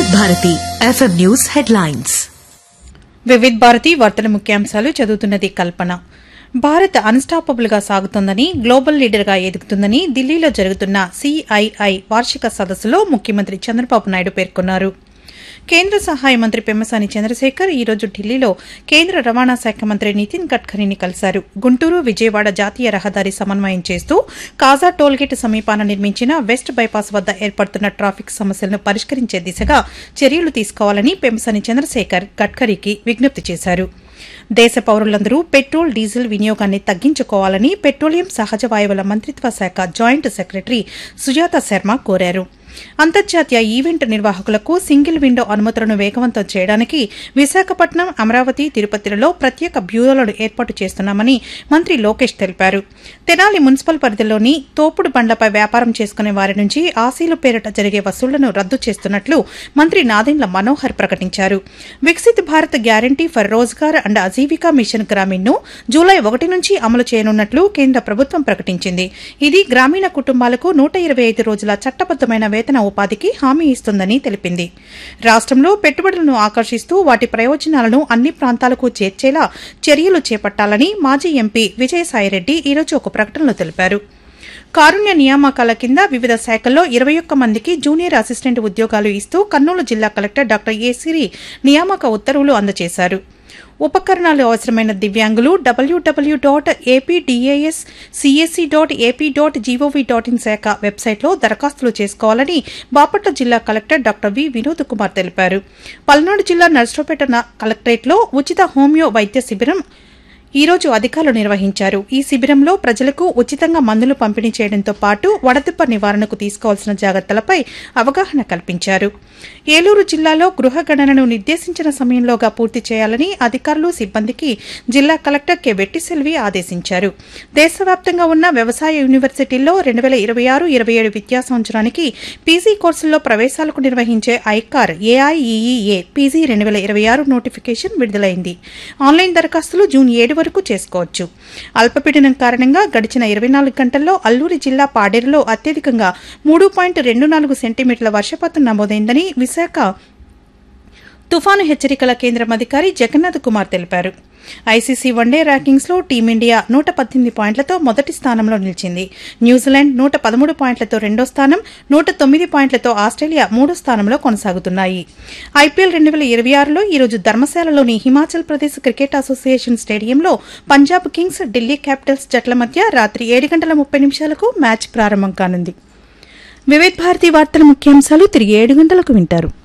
Vividh Bharati FM news headlines Vividh Bharati వార్తల ముఖ్యాంశాలు చదువుతున్నది కల్పన భారత్ అన్స్టాపబుల్ గా సాగుతోందని గ్లోబల్ లీడర్ గా ఎదుగుతుందని ఢిల్లీలో జరుగుతున్న సిఐఐ వార్షిక సదస్సులో ముఖ్యమంత్రి చంద్రబాబు నాయుడు పేర్కొన్నారు కేంద్ర సహాయ మంత్రి పెమ్మసాని చంద్రశేఖర్ ఈ రోజు ఢిల్లీలో కేంద్ర రవాణా శాఖ మంత్రి నితిన్ గడ్కరీని కలిశారు గుంటూరు విజయవాడ జాతీయ రహదారి సమన్వయం చేస్తూ కాజా టోల్గేట్ సమీపాన నిర్మించిన వెస్ట్ బైపాస్ వద్ద ఏర్పడుతున్న ట్రాఫిక్ సమస్యలను పరిష్కరించే దిశగా చర్యలు తీసుకోవాలని పెమ్మసాని చంద్రశేఖర్ గడ్కరీకి విజ్ఞప్తి చేశారు దేశ పౌరులందరూ పెట్రోల్ డీజిల్ వినియోగాన్ని తగ్గించుకోవాలని పెట్రోలియం సహజ వాయువుల మంత్రిత్వ శాఖ జాయింట్ సెక్రటరీ సుజాత శర్మ కోరారు అంతర్జాతీయ ఈవెంట్ నిర్వాహకులకు సింగిల్ విండో అనుమతులను వేగవంతం చేయడానికి విశాఖపట్నం అమరావతి తిరుపతిలలో ప్రత్యేక బ్యూరోలను ఏర్పాటు చేస్తున్నామని మంత్రి లోకేష్ తెలిపారు తెనాలి మున్సిపల్ పరిధిలోని తోపుడు బండ్లపై వ్యాపారం చేసుకునే వారి నుంచి ఆశీలు పేరిట జరిగే వసూళ్లను రద్దు చేస్తున్నట్లు మంత్రి నాదెండ్ల మనోహర్ ప్రకటించారు Viksit Bharat guarantee for Rozgar and Ajeevika mission Gramin ను జూలై ఒకటి నుంచి అమలు చేయనున్నట్లు కేంద్ర ప్రభుత్వం ప్రకటించింది ఇది గ్రామీణ కుటుంబాలకు నూట ఇరవై ఐదు రోజుల చట్టబద్దమైన వేతన ఉపాధికి హామీ ఇస్తుందని తెలిపింది రాష్టంలో పెట్టుబడులను ఆకర్షిస్తూ వాటి ప్రయోజనాలను అన్ని ప్రాంతాలకు చేర్చేలా చర్యలు చేపట్టాలని మాజీ ఎంపీ విజయసాయిరెడ్డి ఈరోజు ఒక ప్రకటనలో తెలిపారు కారుణ్య నియామకాల కింద వివిధ శాఖల్లో ఇరవై ఒక్క మందికి జూనియర్ అసిస్టెంట్ ఉద్యోగాలు ఇస్తూ కర్నూలు జిల్లా కలెక్టర్ డాక్టర్ ఏ సిరి నియామక ఉత్తర్వులు అందజేశారు ఉపకరణాలు అవసరమైన దివ్యాంగులు డబ్ల్యూడబ్ల్యూ dot APDAS CSC dot AP dot GOV dot in శాఖ వెబ్సైట్లో దరఖాస్తులు చేసుకోవాలని బాపట్ల జిల్లా collector doctor V Vinod Kumar తెలిపారు పల్నాడు జిల్లా నర్సరావుపేట న- కలెక్టరేట్లో ఉచిత హోమియో వైద్య శిబిరం ఈ రోజు అధికారులు నిర్వహించారు ఈ శిబిరంలో ప్రజలకు ఉచితంగా మందులు పంపిణీ చేయడంతో పాటు వడదెబ్బ నివారణకు తీసుకోవాల్సిన జాగ్రత్తలపై అవగాహన కల్పించారు ఏలూరు జిల్లాలో గృహ గణనను నిర్దేశించిన సమయంలోగా పూర్తి చేయాలని అధికారులు సిబ్బందికి జిల్లా కలెక్టర్ కె వెట్టిసెల్వి ఆదేశించారు దేశవ్యాప్తంగా ఉన్న వ్యవసాయ యూనివర్సిటీల్లో రెండు వేల ఇరవై ఆరు ఇరవై ఏడు విద్యా సంవత్సరానికి పీజీ కోర్సుల్లో ప్రవేశాలకు నిర్వహించే ఐకార్ ఏఐఈఈఏ పీజీ రెండు వేల ఇరవై ఆరు నోటిఫికేషన్ విడుదలైంది ఆన్లైన్ దరఖాస్తులు జూన్ ఏడు వరకు చేసుకోవచ్చు అల్పపీడనం కారణంగా గడిచిన ఇరవై నాలుగు గంటల్లో అల్లూరి జిల్లా పాడేరులో అత్యధికంగా మూడు పాయింట్ రెండు నాలుగు సెంటీమీటర్ల వర్షపాతం నమోదైందని విశాఖ తుఫాను హెచ్చరికల కేంద్రం అధికారి జగన్నాథ్ కుమార్ తెలిపారు ఐసీసీ వన్డే ర్యాంకింగ్స్ లో టీమిండియా నూట పద్దెనిమిది పాయింట్లతో మొదటి స్థానంలో నిలిచింది న్యూజిలాండ్ నూట పదమూడు పాయింట్లతో రెండో స్థానం నూట తొమ్మిది పాయింట్లతో ఆస్ట్రేలియా మూడో స్థానంలో కొనసాగుతున్నాయి ఐపీఎల్ రెండు వేల ఇరవై ఆరులో ఈరోజు ధర్మశాలలోని హిమాచల్ ప్రదేశ్ క్రికెట్ అసోసియేషన్ స్టేడియంలో పంజాబ్ కింగ్స్ ఢిల్లీ క్యాపిటల్స్ జట్ల మధ్య రాత్రి ఏడు గంటల ముప్పై నిమిషాలకు మ్యాచ్ ప్రారంభం కానుంది వివిధ్ భారతి వార్తల ముఖ్యాంశాలు తిరిగి ఏడు గంటలకు వింటారు